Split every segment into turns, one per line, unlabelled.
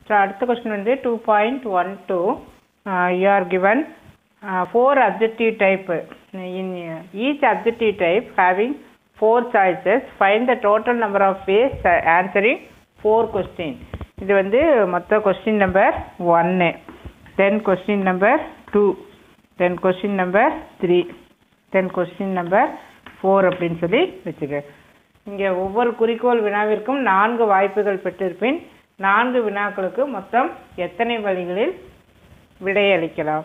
so அடுத்த question வந்து two point one two you are given four objective type in each objective type having four choices find the total number of ways answering four question இது வந்து மொத்த question number ஒன்று then question number two then question number three then question number four அப்படின்னு சொல்லி வச்சுக்க இங்கே ஒவ்வொரு குறிக்கோள் வினாவிற்கும் நான்கு வாய்ப்புகள் பெற்றிருப்பின் நான்கு வினாக்களுக்கு மொத்தம் எத்தனை வழிகளில் விடையளிக்கலாம்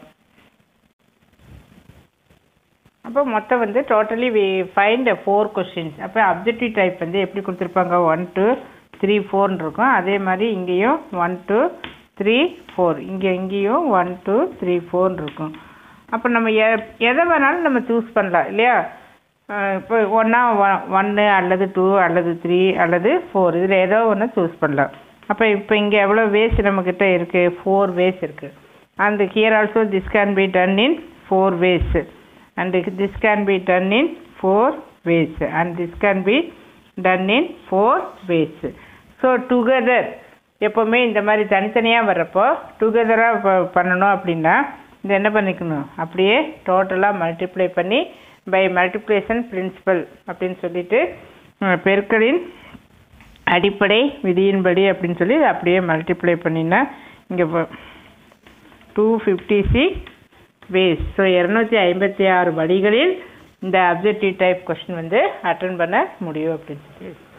அப்போ மொத்தம் வந்து totally we find four questions அப்போ அப்ஜெக்டிவ் டைப் வந்து எப்படி கொடுத்துருப்பாங்க ஒன் டூ த்ரீ ஃபோர்னு இருக்கும் அதே மாதிரி இங்கேயும் ஒன் டூ த்ரீ ஃபோர் இங்கே இங்கேயும் ஒன் டூ த்ரீ ஃபோர்னு இருக்கும் அப்போ நம்ம எ எதை வேணாலும் நம்ம சூஸ் பண்ணலாம் இல்லையா அஹ் இப்போ ஒன்றா ஒன்று அல்லது டூ அல்லது த்ரீ அல்லது ஃபோர் இதில் ஏதோ ஒன்று சூஸ் பண்ணலாம் அப்போ இப்போ இங்கே எவ்வளோ வேஸ் நம்மக்கிட்ட இருக்குது ஃபோர் வேஸ் இருக்குது and here also this can be done in four ways and this can be done in four ways and this can be done in four ways so together எப்போவுமே இந்த மாதிரி தனித்தனியாக வர்றப்போ டுகெதராக பண்ணணும் அப்படின்னா இது என்ன பண்ணிக்கணும் அப்படியே டோட்டலாக மல்டிப்ளை பண்ணி பை மல்டிப்ளேஷன் பிரின்சிபல் அப்படின்னு சொல்லிட்டு அஹ், பெருக்கலின் அடிப்படை விதியின்படி அப்படின்னு சொல்லி இதை அப்படியே மல்டிப்ளை பண்ணினா இங்கே two fifty six ways so இரநூத்தி ஐம்பத்தி ஆறு வழிகளில் இந்த அப்ஜெக்டிவ் டைப் கொஸ்டின் வந்து அட்டன் பண்ண முடியும் அப்படின்னு சொல்லி